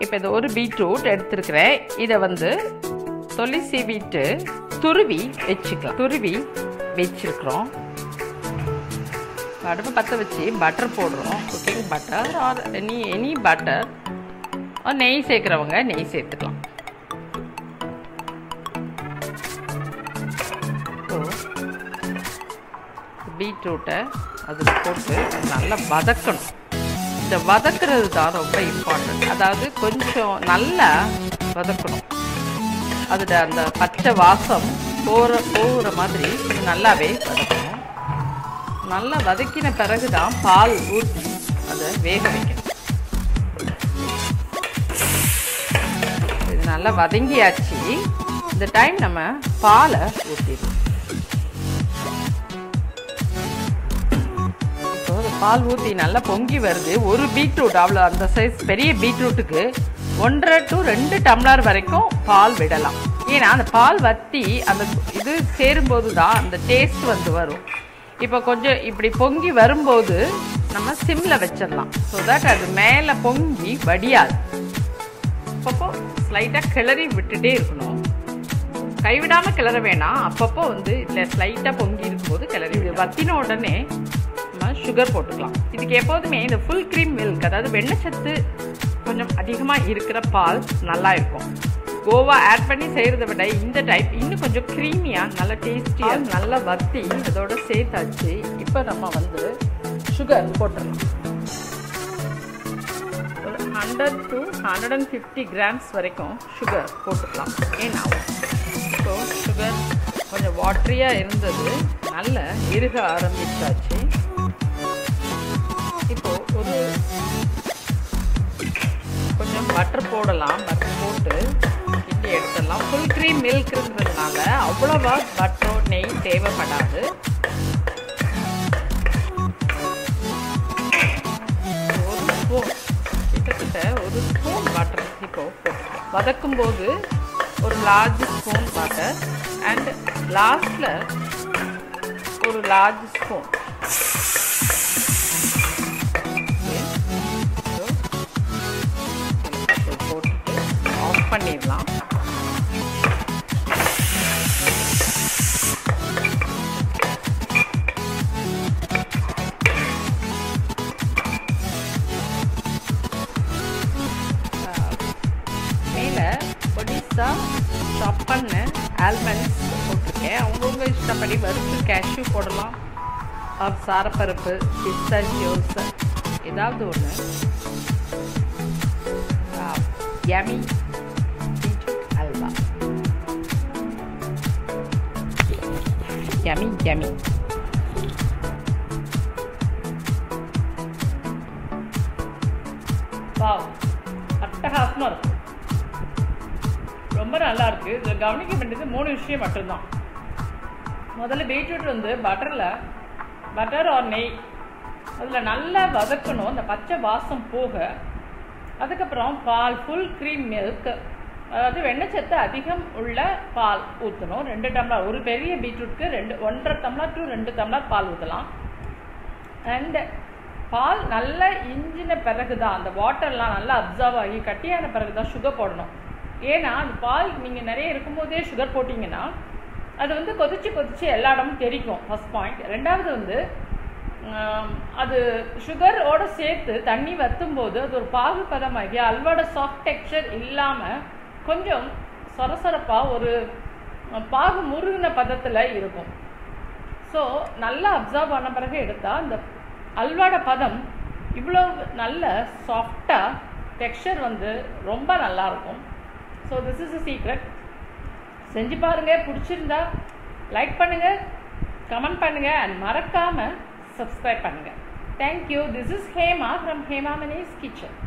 இப்போ இது ஒரு பீட்ரூட் எடுத்துருக்கிறேன் இதை வந்து தொலி சீவிட்டு துருவி வச்சுக்கலாம் துருவி வச்சிருக்கிறோம் அடுப்பு பற்ற வச்சு பட்டர் போடுறோம் cooking butter or any any butter நெய் சேர்க்குறவங்க நெய் சேர்த்துக்கலாம் ஸோ பீட்ரூட்டை அதில் போட்டு நல்லா வதக்கணும் இந்த வதக்குறது தான் ரொம்ப இம்பார்ட்டன்ட் அதாவது கொஞ்சம் நல்லா வதக்கணும் அதில் அந்த பச்சை வாசம் போகிற போகிற மாதிரி கொஞ்சம் நல்லாவே வதக்கணும் நல்லா வதக்கின பிறகு தான் பால் ஊற்றி அதை வேக வைக்கணும் இது நல்லா வதங்கியாச்சு இந்த டைம் நம்ம பாலை ஊற்றிடணும் இப்போ அது பால் ஊற்றி நல்லா பொங்கி வருது ஒரு பீட்ரூட் அவ்வளோ அந்த சைஸ் பெரிய பீட்ரூட்டுக்கு ஒன்றரை டு ரெண்டு டம்ளர் வரைக்கும் பால் விடலாம் ஏன்னா அந்த பால் வத்தி அந்த இது சேரும்போது தான் அந்த டேஸ்ட் வந்து வரும் இப்போ கொஞ்சம் இப்படி பொங்கி வரும்போது நம்ம சிம்மில் வச்சிடலாம் ஸோ தட் அது மேலே பொங்கி வடியாது அப்பப்போ ஸ்லைட்டாக கிளறி விட்டுட்டே இருக்கணும் கைவிடாமல் கிளற வேணாம் அப்பப்போ வந்து இதில் ஸ்லைட்டாக பொங்கி இருக்கும்போது கிளறி விடு வத்தின உடனே நம்ம சுகர் போட்டுக்கலாம் இதுக்கு எப்போதுமே இந்த ஃபுல் க்ரீம் மில்க் அதாவது வெண்ணச்சத்து கொஞ்சம் அதிகமாக இருக்கிற பால் நல்லா இருக்கும் கோவா ஆட் பண்ணி செய்கிறத விட இந்த டைப் இன்னும் கொஞ்சம் க்ரீமியாக நல்ல டேஸ்டியாக நல்லா வத்தி அதோட சேர்த்தாச்சு இப்போ நம்ம வந்து சுகர் போட்டுடலாம் ஒரு hundred to hundred and fifty grams வரைக்கும் சுகர் போட்டுக்கலாம் ஏன்னா ஸோ சுகர் கொஞ்சம் வாட்ரியாக இருந்தது நல்ல இருக ஆரம்பிச்சாச்சு இப்போ ஒரு கொஞ்சம் பட்டர் போடலாம் பட்டர் போட்டு கிண்டி எடுத்துடலாம் ஃபுல் க்ரீம் மில்க் இருக்கிறதுனால அவ்வளோவா பட்டரோ நெய் தேவைப்படாது ஒரு ஸ்பூன் கிட்டத்தட்ட ஒரு ஸ்பூன் பட்டர் இப்போ போட்டுக்கலாம் வதக்கும் போது ஒரு லார்ஜ் ஸ்பூன் பட்டர் அண்ட் லாஸ்டில் ஒரு லார்ஜ் ஸ்பூன் போட்டுட்டு ஆஃப் பண்ணிடலாம் மேலே பொடிசா சாப் பண்ண ஆல்மண்ட்ஸ் போட்டிருக்கேன் அவங்கவுங்க இஷ்டப்படி வறுத்து கேஷ்யூ போடலாம் ஆர் சாரப்பருப்பு பிஸ்தாச்சியோஸ் ஏதாவது ஒன்று yummy beetroot halwa. Yummy, yummy. Wow அட்டகாசமாக இருக்கு ரொம்ப நல்லா இருக்கு இதில் கவனிக்க வேண்டியது மூணு விஷயம் மட்டும்தான் முதல்ல பீட்ரூட் வந்து பட்டரில் பட்டர் ஆர் நெய் அதில் நல்லா வதக்கணும் அந்த பச்சை வாசம் போக அதுக்கப்புறம் பால் ஃபுல் க்ரீம் மில்க் அதாவது வெண்ணச்சத்து அதிகம் உள்ள பால் ஊற்றணும் ரெண்டு டம்ளர் ஒரு பெரிய பீட்ரூட்க்கு ரெண்டு ஒன்றரை டம்ளர் டு ரெண்டு டம்ளர் பால் ஊற்றலாம் அண்ட் பால் நல்லா இஞ்சின பிறகு தான் அந்த வாட்டர்லாம் நல்லா அப்சர்வ் ஆகி கட்டியான பிறகு தான் சுகர் போடணும் ஏன்னா அந்த பால் நீங்கள் நிறைய இருக்கும்போதே சுகர் போட்டிங்கன்னா அது வந்து கொதிச்சு கொதிச்சு எல்லா இடமும் தெரிக்கும் ஃபஸ்ட் பாயிண்ட் ரெண்டாவது வந்து அது சுகரோட சேர்த்து தண்ணி வத்தும்போது அது ஒரு பாகு பதமாகி அல்வாட சாஃப்ட் டெக்ஸ்சர் இல்லாமல் கொஞ்சம் சொரசொரப்பாக ஒரு பாகு முருகின பதத்தில் இருக்கும் ஸோ நல்லா அப்சர்வ் ஆன பிறகு எடுத்தால் அந்த அல்வாட பதம் இவ்வளோ நல்ல சாஃப்டாக டெக்ஸ்சர் வந்து ரொம்ப நல்லாயிருக்கும் so this is a secret செஞ்சு பாருங்கள் பிடிச்சிருந்தா லைக் பண்ணுங்கள் கமெண்ட் பண்ணுங்கள் அண்ட் மறக்காமல் சப்ஸ்கிரைப் பண்ணுங்கள் thank you this is Hema from Hema Mani's kitchen